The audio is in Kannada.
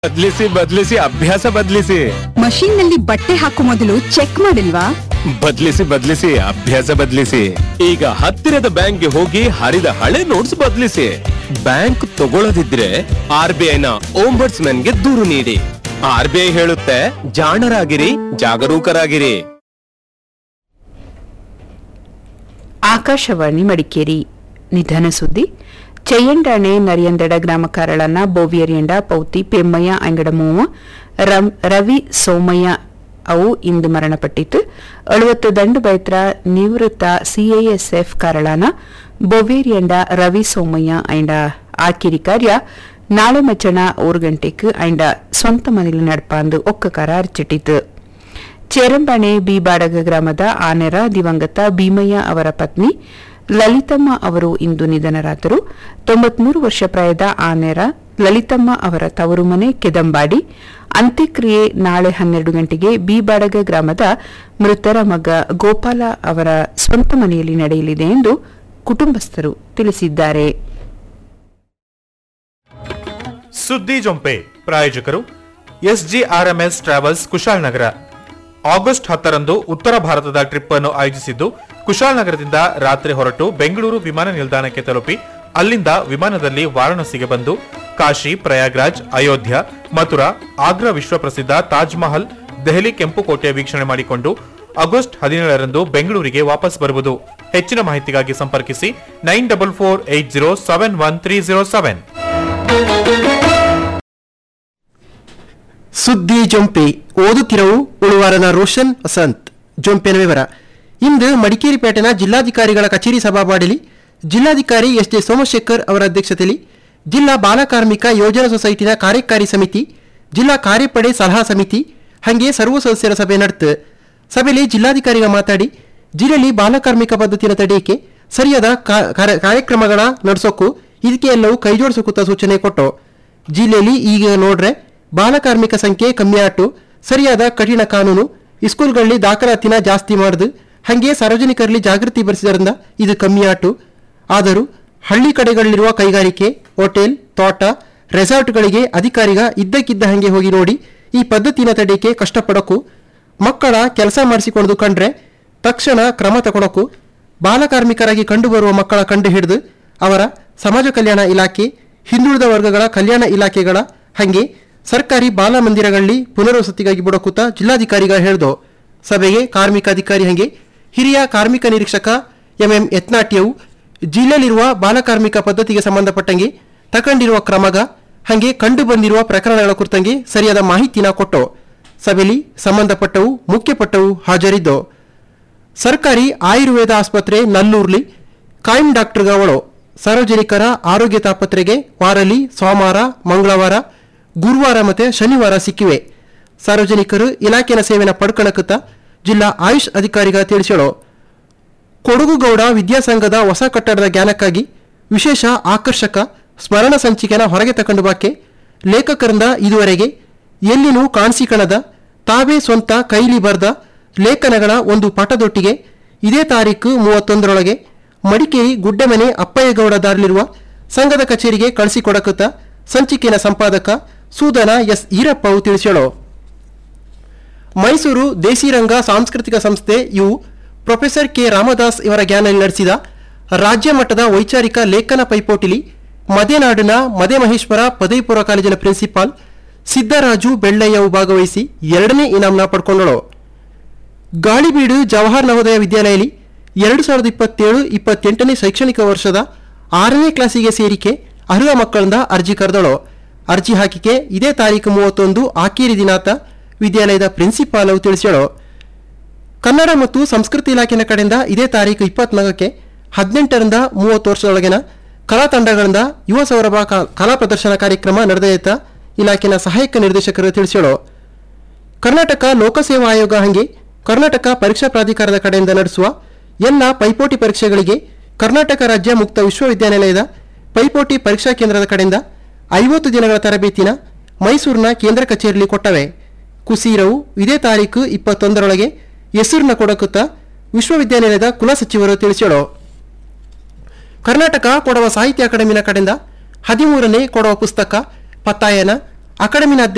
ಬದ್ಲಿಸಿ ಬದ್ಲಿಸಿ ಅಭ್ಯಾಸ ಬದ್ಲಿಸಿ ಮಷೀನ್ ನಲ್ಲಿ ಬಟ್ಟೆ ಹಾಕೋ ಮೊದಲು ಚೆಕ್ ಮಾಡಿಲ್ವಾ ಬದ್ಲಿಸಿ ಬದ್ಲಿಸಿ ಅಭ್ಯಾಸ ಬದ್ಲಿಸಿ ಈಗ ಹತ್ತಿರದ ಬ್ಯಾಂಕ್ಗೆ ಹೋಗಿ ಹರಿದ ಹಳೆ ನೋಟ್ಸ್ ಬದ್ಲಿಸಿ ಬ್ಯಾಂಕ್ ತಗೊಳ್ಳದಿದ್ರೆ ಆರ್ ಬಿ ಐನ ಗೆ ದೂರು ನೀಡಿ ಆರ್ ಬಿ ಐ ಹೇಳುತ್ತೆ ಜಾಣರಾಗಿರಿ ಜಾಗರೂಕರಾಗಿರಿ ಆಕಾಶವಾಣಿ ಮಡಿಕೇರಿ ನಿಧನ ಸುದ್ದಿ ಚೆಯ್ಯಂಡಾಣೆ ನರಿಯಂದಡ ಗ್ರಾಮ ಕಾರಳನ ಬೋವಿಯರಿಯಂಡ ಪೌತಿ ಪೆಮ್ಮಯ್ಯ ಅಂಗಡ ಮೂವ ರಂ- ರವಿ ಸೋಮಯ್ಯ ಅವು ಇಂದು ಮರಣಪಟ್ಟಿತು ಅಳುವತ್ತು ದಂಡು ಬೈತ್ರ ನಿವೃತ್ತ ಸಿಐಎಸ್ಎಫ್ ಕಾರಳನ ಬೊವೇರಿಯಂಡ ರವಿ ಸೋಮಯ್ಯ ಐಂಡ ಆಕಿರಿ ಕಾರ್ಯ ನಾಳೆ ಮಚ್ಚಣ ಮೂರು ಗಂಟೆಗೆ ಐಂಡ ಸ್ವಂತ ಮನೆಯಲ್ಲಿ ನಡ್ಪಾಂದು ಒಕ್ಕಕಾರ ಅರ್ಚಿಟ್ಟಿತು ಚೇರಂಬಾಣೆ ಬಿ ಬಾಡಗ ಗ್ರಾಮದ ಆನೆರ ದಿವಂಗತ ಭೀಮಯ್ಯ ಅವರ ಪತ್ನಿ ಲಲಿತಮ್ಮ ಅವರು ಇಂದು ನಿಧನರಾದರು ತೊಂಬತ್ಮೂರು ವರ್ಷ ಪ್ರಾಯದ ಆನೆರ ಲಲಿತಮ್ಮ ಅವರ ತವರು ಮನೆ ಕೆದಂಬಾಡಿ ಅಂತ್ಯಕ್ರಿಯೆ ನಾಳೆ ಹನ್ನೆರಡು ಗಂಟೆಗೆ ಬಿ ಬಾಡಗ ಗ್ರಾಮದ ಮೃತರ ಮಗ ಗೋಪಾಲ ಅವರ ಸ್ವಂತ ಮನೆಯಲ್ಲಿ ನಡೆಯಲಿದೆ ಎಂದು ಕುಟುಂಬಸ್ಥರು ತಿಳಿಸಿದ್ದಾರೆ ಸುದ್ದಿ ಜೊಂಪೆ ಪ್ರಾಯೋಜಕರು ಎಸ್ಜಿಆರ್ಎಂಎಸ್ ಟ್ರಾವೆಲ್ಸ್ ಕುಶಾಲನಗರ ಆಗಸ್ಟ್ ಹತ್ತರಂದು ಉತ್ತರ ಭಾರತದ ಟ್ರಿಪ್ ಅನ್ನು ಆಯೋಜಿಸಿದ್ದು ಕುಶಾಲನಗರದಿಂದ ರಾತ್ರಿ ಹೊರಟು ಬೆಂಗಳೂರು ವಿಮಾನ ನಿಲ್ದಾಣಕ್ಕೆ ತಲುಪಿ ಅಲ್ಲಿಂದ ವಿಮಾನದಲ್ಲಿ ವಾರಾಣಸಿಗೆ ಬಂದು ಕಾಶಿ ಪ್ರಯಾಗ್ರಾಜ್ ಅಯೋಧ್ಯ ಮಥುರಾ ಆಗ್ರಾ ವಿಶ್ವಪ್ರಸಿದ್ಧ ತಾಜ್ ಮಹಲ್ ದೆಹಲಿ ಕೆಂಪುಕೋಟೆ ವೀಕ್ಷಣೆ ಮಾಡಿಕೊಂಡು ಆಗಸ್ಟ್ ಹದಿನೇಳರಂದು ಬೆಂಗಳೂರಿಗೆ ವಾಪಸ್ ಬರುವುದು ಹೆಚ್ಚಿನ ಮಾಹಿತಿಗಾಗಿ ಸಂಪರ್ಕಿಸಿ nine double four eight zero seven one three zero seven ಸುದ್ದಿ ಜೊಂಪೆ ಓದುತ್ತಿರವು ಉಳುವಾರನ ರೋಷನ್ ವಸಂತ್ ಜೊಂಪೆನ ವಿವರ ಇಂದು ಮಡಿಕೇರಿ ಪೇಟೆನ ಜಿಲ್ಲಾಧಿಕಾರಿಗಳ ಕಚೇರಿ ಸಭಾವಾಡಲಿ ಜಿಲ್ಲಾಧಿಕಾರಿ ಎಸ್ ಜೆ ಸೋಮಶೇಖರ್ ಅವರ ಅಧ್ಯಕ್ಷತೆಯಲ್ಲಿ ಜಿಲ್ಲಾ ಬಾಲಕಾರ್ಮಿಕ ಯೋಜನಾ ಸೊಸೈಟಿನ ಕಾರ್ಯಕಾರಿ ಸಮಿತಿ ಜಿಲ್ಲಾ ಕಾರ್ಯಪಡೆ ಸಲಹಾ ಸಮಿತಿ ಹಾಗೆ ಸರ್ವ ಸದಸ್ಯರ ಸಭೆ ನಡೆತು ಸಭೆಯಲ್ಲಿ ಜಿಲ್ಲಾಧಿಕಾರಿಗಳು ಮಾತಾಡಿ ಜಿಲ್ಲೆಯಲ್ಲಿ ಬಾಲಕಾರ್ಮಿಕ ಪದ್ಧತಿನ ತಡೆಯಕ್ಕೆ ಸರಿಯಾದ ಕಾ- ಕಾರ್ಯ- ಕಾರ್ಯಕ್ರಮಗಳ ನಡೆಸೋಕು ಇದಕ್ಕೆ ಎಲ್ಲವೂ ಕೈಜೋಡಿಸೋಕುತ್ತ ಸೂಚನೆ ಕೊಟ್ಟು ಜಿಲ್ಲೆಯಲ್ಲಿ ಈಗ ನೋಡ್ರೆ ಬಾಲಕಾರ್ಮಿಕ ಸಂಖ್ಯೆ ಕಮ್ಮಿ ಆಟು ಸರಿಯಾದ ಕಠಿಣ ಕಾನೂನು ಸ್ಕೂಲ್ಗಳಲ್ಲಿ ದಾಖಲಾತಿನ ಜಾಸ್ತಿ ಮಾಡುದು ಹಾಗೆ ಸಾರ್ವಜನಿಕರಲ್ಲಿ ಜಾಗೃತಿ ಬರೆಸಿದ್ರಿಂದ ಇದು ಕಮ್ಮಿ ಆಟು ಆದರೂ ಹಳ್ಳಿ ಕಡೆಗಳಲ್ಲಿರುವ ಕೈಗಾರಿಕೆ ಹೋಟೆಲ್ ತೋಟ ರೆಸಾರ್ಟ್ಗಳಿಗೆ ಅಧಿಕಾರಿಗ ಇದ್ದಕ್ಕಿದ್ದ ಹಾಗೆ ಹೋಗಿ ನೋಡಿ ಈ ಪದ್ಧತಿನ ತಡೆಯಕ್ಕೆ ಕಷ್ಟಪಡೋಕು ಮಕ್ಕಳ ಕೆಲಸ ಮಾಡಿಸಿಕೊಂಡು ಕಂಡ್ರೆ ತಕ್ಷಣ ಕ್ರಮ ತಗೊಳಕು ಬಾಲಕಾರ್ಮಿಕರಾಗಿ ಕಂಡುಬರುವ ಮಕ್ಕಳ ಕಂಡು ಹಿಡಿದು ಅವರ ಸಮಾಜ ಕಲ್ಯಾಣ ಇಲಾಖೆ ಹಿಂದುಳಿದ ವರ್ಗಗಳ ಕಲ್ಯಾಣ ಇಲಾಖೆಗಳ ಹಾಗೆ ಸರ್ಕಾರಿ ಬಾಲ ಮಂದಿರಗಳಲ್ಲಿ ಪುನರ್ವಸತಿಗಾಗಿ ಬಿಡೋಕುತ್ತ ಜಿಲ್ಲಾಧಿಕಾರಿಗಳು ಹೇಳ್ದು ಸಭೆಗೆ ಕಾರ್ಮಿಕ ಅಧಿಕಾರಿ ಹಾಗೆ ಹಿರಿಯ ಕಾರ್ಮಿಕ ನಿರೀಕ್ಷಕ ಎಂಎಂ ಯತ್ನಾಟ್ಯವು ಜಿಲ್ಲೆಯಲ್ಲಿರುವ ಬಾಲಕಾರ್ಮಿಕ ಪದ್ಧತಿಗೆ ಸಂಬಂಧಪಟ್ಟಂಗೆ ತಗೊಂಡಿರುವ ಕ್ರಮಗ ಹಾಗೆ ಕಂಡು ಬಂದಿರುವ ಪ್ರಕರಣಗಳ ಕುರಿತಂಗೆ ಸರಿಯಾದ ಮಾಹಿತಿನ ಕೊಟ್ಟು ಸಭೆಯಲ್ಲಿ ಸಂಬಂಧಪಟ್ಟವು ಮುಖ್ಯಪಟ್ಟವು ಹಾಜರಿದ್ದು ಸರ್ಕಾರಿ ಆಯುರ್ವೇದ ಆಸ್ಪತ್ರೆ ನಲ್ಲೂರ್ಲಿ ಕಾಯಂ ಡಾಕ್ಟರ್ಗಳು ಸಾರ್ವಜನಿಕರ ಆರೋಗ್ಯ ತಾಪತ್ರೆಗೆ ವಾರಲ್ಲಿ ಸೋಮವಾರ ಮಂಗಳವಾರ ಗುರುವಾರ ಮತ್ತೆ ಶನಿವಾರ ಸಿಕ್ಕಿವೆ ಸಾರ್ವಜನಿಕರು ಇಲಾಖೆನ ಸೇವೆನ ಪಡ್ಕಣಕುತ್ತ ಜಿಲ್ಲಾ ಆಯುಷ್ ಅಧಿಕಾರಿಗ ತಿಳಿಸೋಳು ಕೊಡಗುಗೌಡ ವಿದ್ಯಾಸಂಘದ ಹೊಸ ಕಟ್ಟಡದ ಜ್ಞಾನಕ್ಕಾಗಿ ವಿಶೇಷ ಆಕರ್ಷಕ ಸ್ಮರಣ ಸಂಚಿಕೆನ ಹೊರಗೆ ತಕೊಂಡು ಬಾಕೆ ಲೇಖಕರಿಂದ ಇದುವರೆಗೆ ಎಲ್ಲಿನೂ ಕಾಣಿಸಿಕಣದ ತಾವೇ ಸ್ವಂತ ಕೈಲಿ ಬರೆದ ಲೇಖನಗಳ ಒಂದು ಪಟದೊಟ್ಟಿಗೆ ಇದೇ ತಾರೀಕು ಮೂವತ್ತೊಂದರೊಳಗೆ ಮಡಿಕೇರಿ ಗುಡ್ಡಮನೆ ಅಪ್ಪಯ್ಯಗೌಡ ದಾರಲಿರುವ ಸಂಘದ ಕಚೇರಿಗೆ ಕಳಿಸಿಕೊಡಕುತ್ತ ಸಂಚಿಕೆನ ಸಂಪಾದಕ ಸೂದನ ಎಸ್ ಈರಪ್ಪ ಅವು ತಿಳಿಸೋಳು ಮೈಸೂರು ದೇಸಿರಂಗ ಸಾಂಸ್ಕೃತಿಕ ಸಂಸ್ಥೆ ಇವು ಪ್ರೊಫೆಸರ್ ಕೆ ರಾಮದಾಸ್ ಇವರ ಜ್ಞಾನದಲ್ಲಿ ನಡೆಸಿದ ರಾಜ್ಯ ಮಟ್ಟದ ವೈಚಾರಿಕ ಲೇಖನ ಪೈಪೋಟಿಲಿ ಮದೆನಾಡಿನ ಮದೆ ಮಹೇಶ್ವರ ಪದವಿ ಪೂರ್ವ ಕಾಲೇಜಿನ ಪ್ರಿನ್ಸಿಪಾಲ್ ಸಿದ್ದರಾಜು ಬೆಳ್ಳಯ್ಯವು ಭಾಗವಹಿಸಿ ಎರಡನೇ ಇನಾಮ್ನ ಪಡ್ಕೊಂಡಳು ಗಾಳಿಬೀಡು ಜವಾಹರ್ ನವೋದಯ ವಿದ್ಯಾಲಯದಲ್ಲಿ ಎರಡು ಸಾವಿರದ ಇಪ್ಪತ್ತೇಳು ಇಪ್ಪತ್ತೆಂಟನೇ ಶೈಕ್ಷಣಿಕ ವರ್ಷದ ಆರನೇ ಕ್ಲಾಸಿಗೆ ಸೇರಿಕೆ ಅರ್ಹ ಮಕ್ಕಳಿಂದ ಅರ್ಜಿ ಕರೆದಳು ಅರ್ಜಿ ಹಾಕಿಕೆ ಇದೇ ತಾರೀಕು ಮೂವತ್ತೊಂದು ಆಕೇರಿ ದಿನಾತ ವಿದ್ಯಾಲಯದ ಪ್ರಿನ್ಸಿಪಾಲ್ ಅವು ತಿಳಿಸ್ಯಾಳು ಕನ್ನಡ ಮತ್ತು ಸಂಸ್ಕೃತಿ ಇಲಾಖೆನ ಕಡೆಯಿಂದ ಇದೇ ತಾರೀಕು ಇಪ್ಪತ್ನಾಲ್ಕಕ್ಕೆ ಹದಿನೆಂಟರಿಂದ ಮೂವತ್ತು ವರ್ಷದೊಳಗಿನ ಕಲಾ ತಂಡಗಳಿಂದ ಯುವ ಸೌರಭ ಕ- ಕಲಾ ಪ್ರದರ್ಶನ ಕಾರ್ಯಕ್ರಮ ನಡೆದಯತ ಇಲಾಖೆನ ಸಹಾಯಕ ನಿರ್ದೇಶಕರು ತಿಳಿಸ್ಯಾಳು ಕರ್ನಾಟಕ ಲೋಕಸೇವಾ ಆಯೋಗ ಹಂಗೆ ಕರ್ನಾಟಕ ಪರೀಕ್ಷಾ ಪ್ರಾಧಿಕಾರದ ಕಡೆಯಿಂದ ನಡೆಸುವ ಎಲ್ಲ ಪೈಪೋಟಿ ಪರೀಕ್ಷೆಗಳಿಗೆ ಕರ್ನಾಟಕ ರಾಜ್ಯ ಮುಕ್ತ ವಿಶ್ವವಿದ್ಯಾನಿಲಯದ ಪೈಪೋಟಿ ಪರೀಕ್ಷಾ ಕೇಂದ್ರದ ಕಡೆಯಿಂದ ಐವತ್ತು ದಿನಗಳ ತರಬೇತಿನ ಮೈಸೂರಿನ ಕೇಂದ್ರ ಕಚೇರಿಯಲ್ಲಿ ಕೊಟ್ಟವೆ ಕುಸೀರವು ಇದೇ ತಾರೀಕು ಇಪ್ಪತ್ತೊಂದರೊಳಗೆ ಹೆಸರನ್ನ ಕೊಡಕುತ್ತ ವಿಶ್ವವಿದ್ಯಾನಿಲಯದ ಕುಲಸಚಿವರು ತಿಳಿಸ್ಯಾಳು ಕರ್ನಾಟಕ ಕೊಡವ ಸಾಹಿತ್ಯ ಅಕಾಡೆಮಿನ ಕಡೆಯಿಂದ ಹದಿಮೂರನೇ ಕೊಡವ ಪುಸ್ತಕ ಪತ್ತಾಯನ ಅಕಾಡೆಮಿನ